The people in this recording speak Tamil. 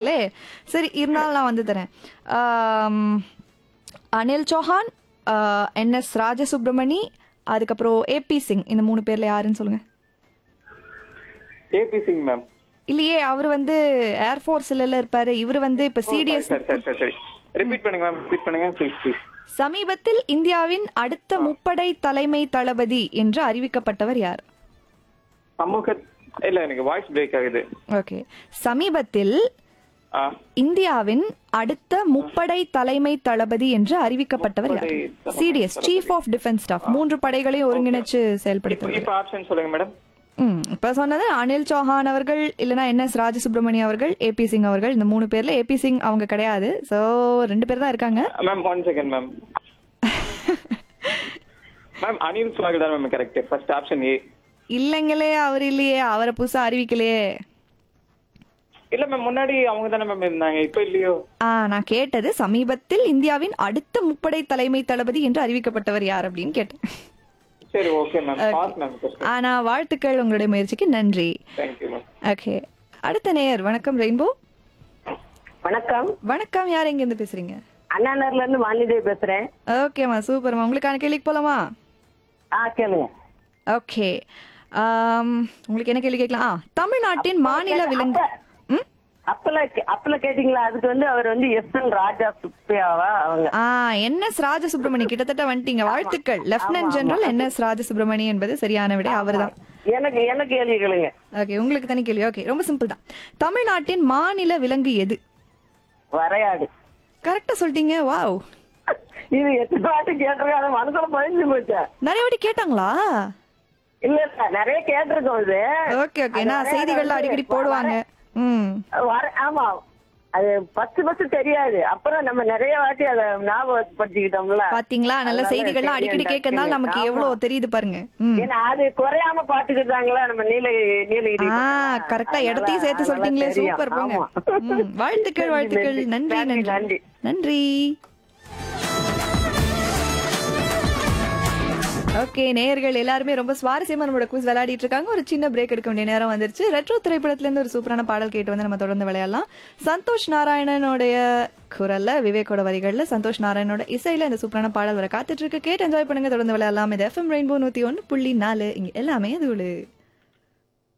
சொல்லிட்டீங்களே சரி இருந்தாலும் நான் வந்து தரேன் ஆம், அனில் சௌஹான் என் எஸ் ராஜசுப்ரமணி அதுக்கப்புறம் ஏபி சிங் இந்த மூணு பேர்ல யாருன்னு சொல்லுங்க ஏபி சிங் மேம் இல்லையே அவர் வந்து ஏர்ஃபோர்ஸ்ல இருப்பாரு இவர் வந்து இப்ப சிடிஎஸ் சரி சரி சரி சரி ரிப்பீட் பண்ணுங்க மேம் ரிப்பீட் பண்ணுங்க ப்ளீஸ் ப்ளீஸ் சமீபத்தில் இந்தியாவின் அடுத்த முப்படை தலைமை தளபதி என்று அறிவிக்கப்பட்டவர் யார் சமூக இல்ல எனக்கு வாய்ஸ் பிரேக் ஆகுது ஓகே சமீபத்தில் ஆ இந்தியாவின் அடுத்த முப்படை தலைமை தளபதி என்று அறிவிக்கப்பட்டவர் யார் CDS chief of defence staff மூன்று படைகளையும் ஒருங்கிணைச்சு செயல்படுத்துவது இப்போ ஆப்ஷன் சொல்லுங்க மேடம் ம் இப்ப சொன்னது அனில் சௌஹான் அவர்கள் இல்லனா என் எஸ் ராஜசுப்ரமணியம் அவர்கள் ஏபி சிங் அவர்கள் இந்த மூணு பேர்ல ஏபி சிங் அவங்க கிடையாது சோ ரெண்டு பேர் தான் இருக்காங்க ma'am one second ma'am ma'am Anil சுவாகல் தான் ma'am correct first option A இல்லைங்களே அவர் இல்லையே அவரை புதுசா அறிவிக்கலையே இல்ல மேம் முன்னாடி அவங்க தானே மேம் இருந்தாங்க இப்போ இல்லையோ ஆ நான் கேட்டது சமீபத்தில் இந்தியாவின் அடுத்த முப்படை தலைமை தளபதி என்று அறிவிக்கப்பட்டவர் யார் அப்படின்னு கேட்டேன் சரி ஓகே மேம் பாஸ் மேம் ஆனா வாழ்த்துக்கள் உங்களுடைய முயற்சிக்கு நன்றி தேங்க்யூ மேம் ஓகே அடுத்த நேயர் வணக்கம் ரெயின்போ வணக்கம் வணக்கம் யார் எங்க இருந்து பேசுறீங்க அண்ணாநகர்ல இருந்து வாணிதேவி பேசுறேன் ஓகேம்மா சூப்பர்மா உங்களுக்கான கேள்விக்கு போலாமா ஆ கேளுங்க ஓகே உங்களுக்கு என்ன கேள்வி கேட்கலாம் ஆ, தமிழ்நாட்டின் மாநில விலங்கு ம்? அப்பல அப்பல கேட்டீங்களா அதுக்கு வந்து அவர் வந்து எஸ் என் ராஜா சுப்பியாவா அவங்க ஆ என் எஸ் ராஜசுப்ரமணி கிட்டத்தட்ட வந்துட்டீங்க வாழ்த்துக்கள் lieutenant general N S Rajasubramani என்பது சரியான விடை அவர்தான் எனக்கு என்ன கேள்வி கேளுங்க ஓகே உங்களுக்கு தனி கேள்வி ஓகே ரொம்ப சிம்பிள் தான் தமிழ்நாட்டின் மாநில விலங்கு எது வரையாடு கரெக்டா சொல்லிட்டீங்க வாவ் இது எத்தனை வாட்டி கேட்டிருக்காங்க மனசுல பதிஞ்சு போச்சு நிறைய வாட்டி கேட்டாங்களா இல்ல இல்ல நிறைய கேட்டிருக்கோம் இது ஓகே ஓகே அது நான் வரையாடு செய்திகள்ல வந்து அடிக்கடி போடுவாங்க ம் வர- ஆமா அது பத்து பத்து தெரியாது அப்புறம் நம்ம நிறைய வாட்டி அதை ஞாபகப்படுத்திக்கிட்டோம்ல பாத்தீங்களா நல்ல அதனால செய்திகள்லாம் அடிக்கடி தெரியும் கேட்கறதுனால நமக்கு ஆமா. எவ்வளவு தெரியுது பாருங்க ம் ஏன்னா அது குறையாம பாத்துக்கிட்டாங்களா நம்ம நீல நீலகிரி ஆ கரெக்டா இடத்தையும் சேர்த்து சொல்லிட்டீங்களே சூப்பர் போங்க ம், வாழ்த்துக்கள் வாழ்த்துக்கள் நன்றி நன்றி நன்றி நன்றி ஓகே நேயர்கள் எல்லாருமே ரொம்ப சுவாரஸ்யமா நம்மளோட குவிஸ் விளையாடிட்டு இருக்காங்க ஒரு சின்ன பிரேக் எடுக்க வேண்டிய நேரம் வந்துருச்சு ரெட்ரோ திரைப்படத்துல இருந்து ஒரு சூப்பரான பாடல் கேட்டு வந்து நம்ம தொடர்ந்து விளையாடலாம் சந்தோஷ் நாராயணனுடைய குரல்ல விவேக்கோட வரிகள்ல சந்தோஷ் நாராயணனோட இசையில இந்த சூப்பரான பாடல் வர காத்துட்டு இருக்கு கேட்டு என்ஜாய் பண்ணுங்க தொடர்ந்து விளையாடலாம் இது எஃப்எம் ரெயின்போ நூத்தி ஒன்னு புள்ளி நாலு இங்க எல்லாமே அது